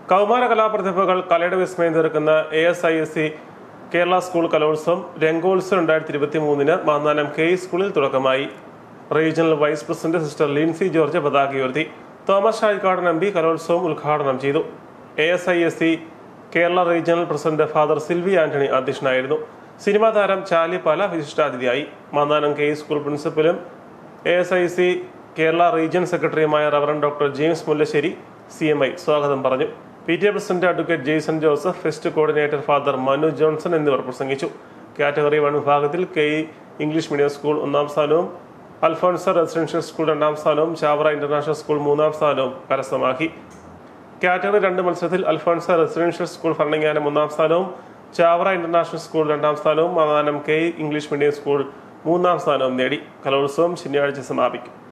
കൗമാര കലാപ്രതിഭകൾ കലയുടെ വിസ്മയം തീർക്കുന്ന A S I S C Kerala school Kalolsavam Rangotsavam രണ്ടായിരത്തി ഇരുപത്തി മൂന്നിന് മാന്നാനം കെ ഇ സ്കൂളിൽ തുടക്കമായി regional vice president sister Lincy George പതാക ഉയർത്തി Thomas Chazhikadan M P Kalolsavam ഉദ്ഘാടനം ചെയ്തു A S I S C Kerala regional president father Silvy Antony അധ്യക്ഷനായിരുന്നു സിനിമാ താരം ചാലിപ്പാല വിശിഷ്ടാതിഥിയായി മാന്നാനം കെ ഇ സ്കൂൾ പ്രിൻസിപ്പലും A S I C Kerala region സെക്രട്ടറിയുമായ reverend doctor James Mullassery C M I സ്വാഗതം പറഞ്ഞു P T A president advocate Jaison Joseph fest coordinator father Manu Johnson എന്നിവർ പ്രസംഗിച്ചു category one വിഭാഗത്തിൽ K E English medium school ഒന്നാം സ്ഥാനവും Alphonsa residential school രണ്ടാം സ്ഥാനവും ചാവറ ഇന്റർനാഷണൽ സ്കൂൾ മൂന്നാം സ്ഥാനവും കരസ്ഥമാക്കി കാറ്റഗറി രണ്ട് മത്സരത്തിൽ അൽഫോൺസ റെസിഡൻഷ്യൽ സ്കൂൾ ഭരണങ്ങാനം ഒന്നാം സ്ഥാനവും ചാവറ ഇന്റർനാഷണൽ സ്കൂൾ രണ്ടാം സ്ഥാനവും Mathanam K E English medium school മൂന്നാം സ്ഥാനവും നേടി കലോത്സവം ശനിയാഴ്ച സമാപിക്കും